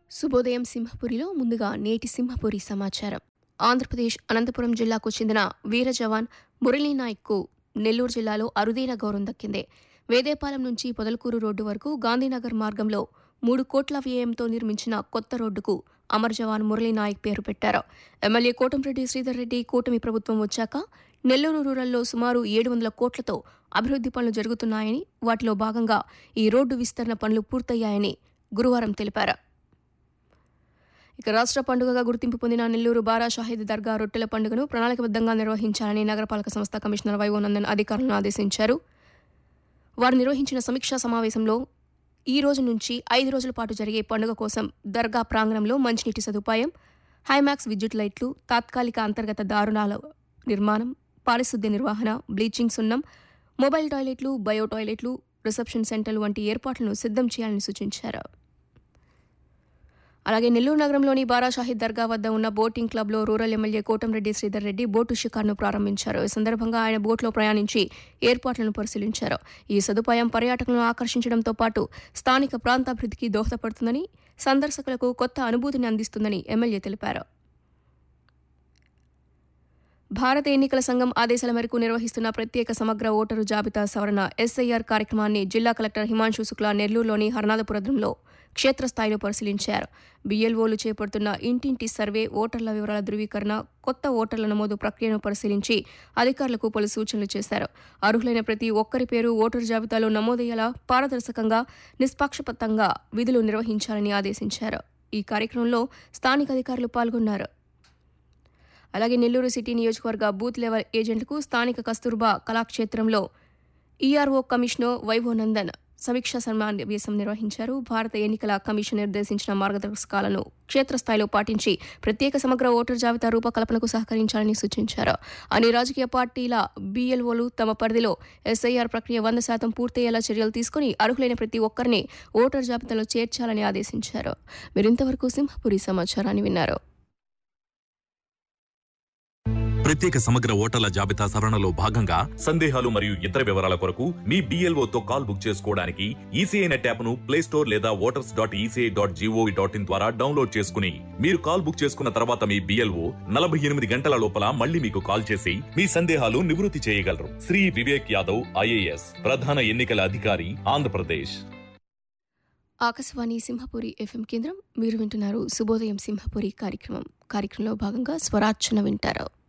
శుభోదయం సింహపురిలో ముందుగా నేటి సింహపురి సమాచారం ఆంధ్రప్రదేశ్ అనంతపురం జిల్లాకు చెందిన వీర జవాన్ మురళీ నాయక్కు నెల్లూరు జిల్లాలో అరుదైన గౌరవం దక్కింది వేదేపాలెం నుంచి పొదలకూరు రోడ్డు వరకు గాంధీనగర్ మార్గంలో మూడు కోట్ల వ్యయంతో నిర్మించిన కొత్త రోడ్డుకు అమర్ జవాన్ మురళీ నాయక్ పేరు పెట్టారు ఎమ్మెల్యే కోటంరెడ్డి శ్రీధర్ రెడ్డి కూటమి ప్రభుత్వం వచ్చాక నెల్లూరు రూరల్లో సుమారు ఏడు వందల కోట్లతో అభివృద్ధి పనులు జరుగుతున్నాయని వాటిలో భాగంగా ఈ రోడ్డు విస్తరణ పనులు పూర్తయ్యాయని గురువారం తెలిపారు ఇక రాష్ట్ర పండుగగా గుర్తింపు పొందిన నెల్లూరు బారా షాహిద్ దర్గా రొట్టెల పండుగను ప్రణాళికబద్ధంగా నిర్వహించాలని నగరపాలక సంస్థ కమిషనర్ వైవోనందన్ అధికారులను ఆదేశించారు వారు నిర్వహించిన సమీక్షా సమావేశంలో ఈ రోజు నుంచి ఐదు రోజుల పాటు జరిగే పండుగ కోసం దర్గా ప్రాంగణంలో మంచినీటి సదుపాయం హైమాక్స్ విద్యుత్ లైట్లు తాత్కాలిక అంతర్గత దారుణాల నిర్మాణం పారిశుద్ధ్య నిర్వహణ బ్లీచింగ్ సున్నం మొబైల్ టాయిలెట్లు బయో టాయిలెట్లు రిసెప్షన్ సెంటర్లు వంటి ఏర్పాట్లను సిద్ధం చేయాలని సూచించారు అలాగే నెల్లూరు నగరంలోని బారా షాహిద్ దర్గా వద్ద ఉన్న బోటింగ్ క్లబ్లో rural MLA Kotamreddy Sridhar Reddy boat షికార్ను ప్రారంభించారు ఈ సందర్భంగా ఆయన బోట్లో ప్రయాణించి ఏర్పాట్లను పరిశీలించారు ఈ సదుపాయం పర్యాటకులను ఆకర్షించడంతో పాటు స్థానిక ప్రాంతాభివృద్ధికి దోహదపడుతుందని సందర్శకులకు కొత్త అనుభూతిని అందిస్తుందని ఎమ్మెల్యే తెలిపారు భారత ఎన్నికల సంఘం ఆదేశాల మేరకు నిర్వహిస్తున్న ప్రత్యేక సమగ్ర ఓటరు జాబితా సవరణ ఎస్ఐఆర్ కార్యక్రమాన్ని జిల్లా కలెక్టర్ హిమాంశు శుక్లా నెల్లూరులోని హర్నాథపురంలో క్షేత్రస్థాయిలో పరిశీలించారు బీఎల్ఓలు చేపడుతున్న ఇంటింటి సర్వే ఓటర్ల వివరాల ధృవీకరణ కొత్త ఓటర్ల నమోదు ప్రక్రియను పరిశీలించి అధికారులకు పలు సూచనలు చేశారు అర్హులైన ప్రతి ఒక్కరి పేరు ఓటరు జాబితాలో నమోదయ్యేలా పారదర్శకంగా నిష్పాక్షపాతంగా విధులు నిర్వహించాలని ఆదేశించారు ఈ కార్యక్రమంలో స్థానిక అధికారులు పాల్గొన్నారు అలాగే నెల్లూరు సిటీ నియోజకవర్గ బూత్ లెవెల్ ఏజెంట్లకు స్థానిక కస్తూర్బా కళాక్షేత్రంలో ఈఆర్ఓ కమిషనర్ వైభవనందన్ సమీక్షా సమావేశం నిర్వహించారు భారత ఎన్నికల కమిషన్ నిర్దేశించిన మార్గదర్శకాలను క్షేత్రస్థాయిలో పాటించి ప్రత్యేక సమగ్ర ఓటర్ జాబితా రూపకల్పనకు సహకరించాలని సూచించారు అన్ని రాజకీయ పార్టీల బీఎల్ఓలు తమ పరిధిలో ఎస్ఐఆర్ ప్రక్రియ వంద శాతం పూర్తయ్యేలా చర్యలు తీసుకుని అర్హులైన ప్రతి ఒక్కరిని ఓటర్ జాబితాలో చేర్చాలని ఆదేశించారు మీరింతవరకు సింహపురి సమాచారాన్ని విన్నారు ప్రత్యేక సమగ్ర ఓటర్ల జాబితా సవరణలో భాగంగా సందేహాలు మరియు ఇతర వివరాల కొరకు మీ BLO తో కాల్ బుక్ చేసుకోవడానికి ఈసీఐ నెట్ యాప్ ను ప్లే స్టోర్ లేదా voters dot ECI dot gov dot in ద్వారా డౌన్లోడ్ చేసుకుని మీరు కాల్ బుక్ చేసుకున్న తర్వాత మీ బిఎల్ఓ నలభై ఎనిమిది గంటల లోపల మళ్ళీ మీకు కాల్ చేసి మీ సందేహాలు నివృత్తి చేయగలరు శ్రీ వివేక్ యాదవ్ ఐఏఎస్ ప్రధాన ఎన్నికల అధికారి ఆంధ్రప్రదేశ్ ఆకాశవాణి సింహపురి ఎఫ్ఎం కేంద్రం మీరు వింటున్నారు శుభోదయం సింహపురి కార్యక్రమం కార్యక్రమంలో భాగంగా స్వరార్చన వింటారు